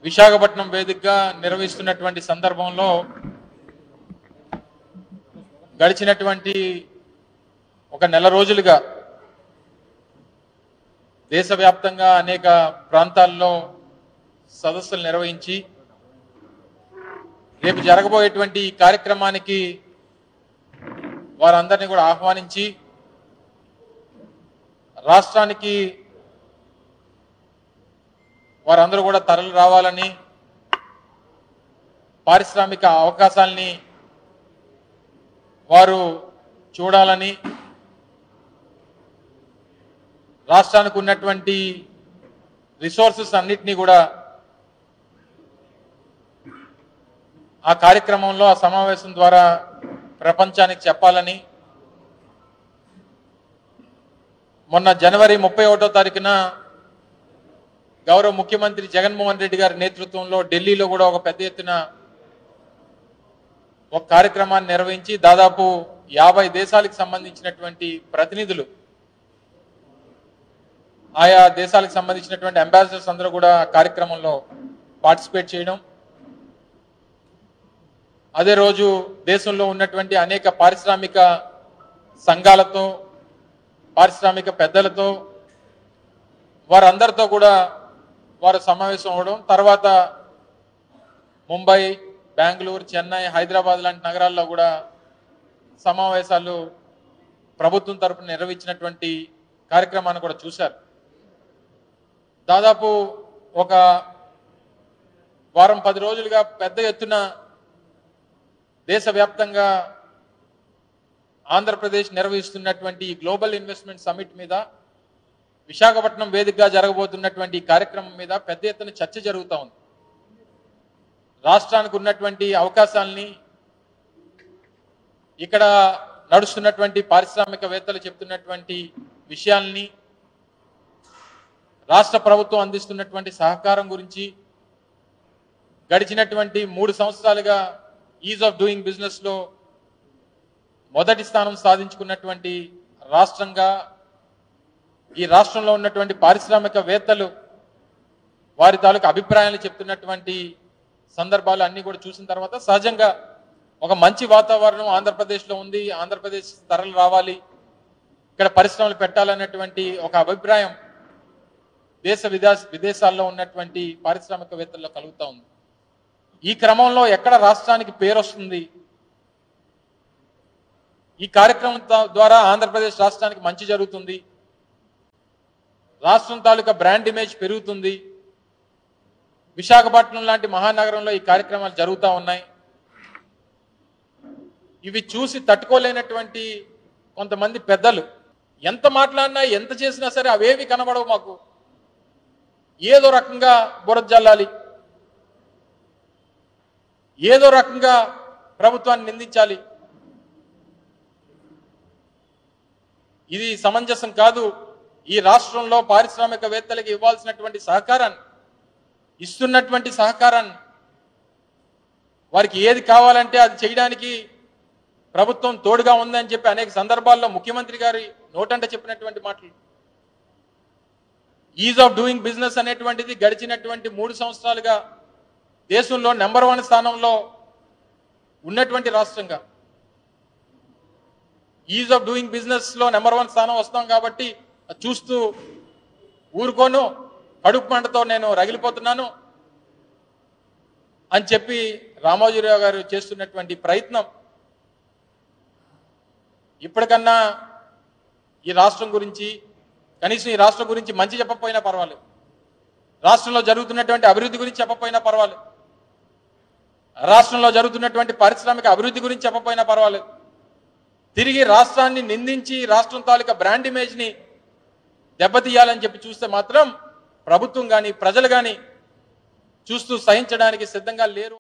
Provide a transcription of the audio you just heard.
విశాఖపట్నం వేదికగా నిర్వహిస్తున్నటువంటి సందర్భంలో గడిచినటువంటి ఒక నెల రోజులుగా దేశవ్యాప్తంగా అనేక ప్రాంతాల్లో సదస్సులు నిర్వహించి రేపు జరగబోయేటువంటి ఈ కార్యక్రమానికి వారందరినీ కూడా ఆహ్వానించి రాష్ట్రానికి వారందరూ కూడా తరలి రావాలని పారిశ్రామిక అవకాశాలని వారు చూడాలని రాష్ట్రానికి ఉన్నటువంటి రిసోర్సెస్ అన్నిటినీ కూడా ఆ కార్యక్రమంలో ఆ సమావేశం ద్వారా ప్రపంచానికి చెప్పాలని మొన్న జనవరి ముప్పై ఒకటో తారీఖున గౌరవ ముఖ్యమంత్రి జగన్మోహన్ రెడ్డి గారి నేతృత్వంలో ఢిల్లీలో కూడా ఒక పెద్ద ఎత్తున ఒక కార్యక్రమాన్ని నిర్వహించి దాదాపు యాభై దేశాలకు సంబంధించినటువంటి ప్రతినిధులు ఆయా దేశాలకు సంబంధించినటువంటి అంబాసిడర్స్ అందరూ కూడా ఆ కార్యక్రమంలో పార్టిసిపేట్ చేయడం అదే రోజు దేశంలో ఉన్నటువంటి అనేక పారిశ్రామిక సంఘాలతో పారిశ్రామిక పెద్దలతో వారందరితో కూడా వారు సమావేశం అవ్వడం తర్వాత ముంబై బెంగళూరు చెన్నై హైదరాబాద్ లాంటి నగరాల్లో కూడా సమావేశాలు ప్రభుత్వం తరపున నిర్వహించినటువంటి కార్యక్రమాన్ని కూడా చూశారు దాదాపు ఒక వారం పది రోజులుగా పెద్ద ఎత్తున దేశవ్యాప్తంగా ఆంధ్రప్రదేశ్ నిర్వహిస్తున్నటువంటి ఈ గ్లోబల్ ఇన్వెస్ట్మెంట్ సమిట్ మీద విశాఖపట్నం వేదికగా జరగబోతున్నటువంటి ఈ కార్యక్రమం మీద పెద్ద ఎత్తున చర్చ జరుగుతూ ఉంది రాష్ట్రానికి ఉన్నటువంటి అవకాశాలని ఇక్కడ నడుస్తున్నటువంటి పారిశ్రామికవేత్తలు చెప్తున్నటువంటి విషయాల్ని రాష్ట్ర ప్రభుత్వం అందిస్తున్నటువంటి సహకారం గురించి గడిచినటువంటి మూడు సంవత్సరాలుగా ఈజ్ ఆఫ్ డూయింగ్ బిజినెస్ లో మొదటి స్థానం సాధించుకున్నటువంటి రాష్ట్రంగా ఈ రాష్ట్రంలో ఉన్నటువంటి పారిశ్రామికవేత్తలు వారి తాలూకు అభిప్రాయాలు చెప్తున్నటువంటి సందర్భాలు అన్ని కూడా చూసిన తర్వాత సహజంగా ఒక మంచి వాతావరణం ఆంధ్రప్రదేశ్లో ఉంది ఆంధ్రప్రదేశ్ తరలి రావాలి ఇక్కడ పరిశ్రమలు పెట్టాలన్నటువంటి ఒక అభిప్రాయం దేశ విదేశ విదేశాల్లో ఉన్నటువంటి పారిశ్రామికవేత్తల్లో కలుగుతా ఉంది ఈ క్రమంలో ఎక్కడ రాష్ట్రానికి పేరు వస్తుంది ఈ కార్యక్రమం తా- ద్వారా ఆంధ్రప్రదేశ్ రాష్ట్రానికి మంచి జరుగుతుంది రాష్ట్రం తాలూకా బ్రాండ్ ఇమేజ్ పెరుగుతుంది విశాఖపట్నం లాంటి మహానగరంలో ఈ కార్యక్రమాలు జరుగుతూ ఉన్నాయి ఇవి చూసి తట్టుకోలేనటువంటి కొంతమంది పెద్దలు ఎంత మాట్లాడినా ఎంత చేసినా సరే అవేవి కనబడవు మాకు ఏదో రకంగా బురద జల్లాలి ఏదో రకంగా ప్రభుత్వాన్ని నిందించాలి ఇది సమంజసం కాదు ఈ రాష్ట్రంలో పారిశ్రామికవేత్తలకు ఇవ్వాల్సినటువంటి సహకారాన్ని ఇస్తున్నటువంటి సహకారాన్ని వారికి ఏది కావాలంటే అది చేయడానికి ప్రభుత్వం తోడుగా ఉందని చెప్పి అనేక సందర్భాల్లో ముఖ్యమంత్రి గారి నోటంట చెప్పినటువంటి మాటలు ఈజ్ ఆఫ్ డూయింగ్ బిజినెస్ అనేటువంటిది గడిచినటువంటి మూడు సంవత్సరాలుగా దేశంలో నెంబర్ వన్ స్థానంలో ఉన్నటువంటి రాష్ట్రంగా ఈజ్ ఆఫ్ డూయింగ్ బిజినెస్ లో నెంబర్ వన్ స్థానం వస్తాం కాబట్టి అది చూస్తూ ఊరుకోను కడుపు మంటతో నేను రగిలిపోతున్నాను అని చెప్పి రామోజీరావు గారు చేస్తున్నటువంటి ప్రయత్నం ఇప్పటికన్నా ఈ రాష్ట్రం గురించి కనీసం ఈ రాష్ట్రం గురించి మంచి చెప్పకపోయినా పర్వాలేదు రాష్ట్రంలో జరుగుతున్నటువంటి అభివృద్ధి గురించి చెప్పకపోయినా పర్వాలేదు రాష్ట్రంలో జరుగుతున్నటువంటి పారిశ్రామిక అభివృద్ధి గురించి చెప్పకపోయినా పర్వాలేదు తిరిగి రాష్ట్రాన్ని నిందించి రాష్ట్రం తాలూకా బ్రాండ్ ఇమేజ్ ని దెబ్బతీయాలని చెప్పి చూస్తే మాత్రం ప్రభుత్వం కానీ ప్రజలు కానీ చూస్తూ సహించడానికి సిద్ధంగా లేరు